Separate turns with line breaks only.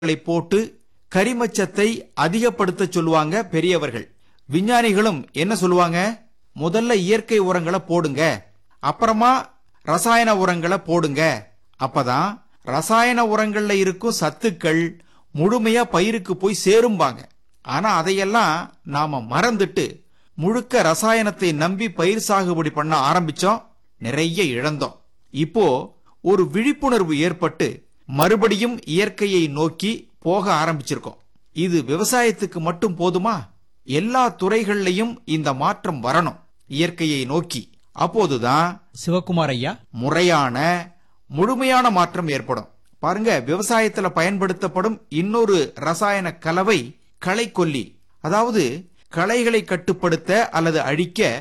களை போட்டு கரிமச்சத்தை அதிகப்படுத்த சொல்லுவாங்க பெரியவர்கள் விஞ்ஞானிகளும் என்ன சொல்லுவாங்க முதல்ல இயற்கை உரங்களை போடுங்க அப்புறமா ரசாயன உரங்களை போடுங்க அப்பதான் ரசாயன உரங்கள்ல இருக்கும் சத்துக்கள் முழுமையா பயிருக்கு போய் சேரும்பாங்க ஆனா அதையெல்லாம் நாம மறந்துட்டு முழுக்க ரசாயனத்தை நம்பி பயிர் சாகுபடி பண்ண ஆரம்பிச்சோம் நிறைய இழந்தோம் இப்போ ஒரு விழிப்புணர்வு ஏற்பட்டு மறுபடியும் இயற்கையை நோக்கி போக ஆரம்பிச்சிருக்கோம் இது விவசாயத்துக்கு மட்டும் போதுமா எல்லா துறைகள்லயும் இந்த மாற்றம் வரணும் இயற்கையை நோக்கி அப்போதுதான்
சிவகுமார் ஐயா
முறையான முழுமையான மாற்றம் ஏற்படும் பாருங்க விவசாயத்துல பயன்படுத்தப்படும் இன்னொரு ரசாயன கலவை களைக்கொல்லி அதாவது களைகளை கட்டுப்படுத்த அல்லது அழிக்க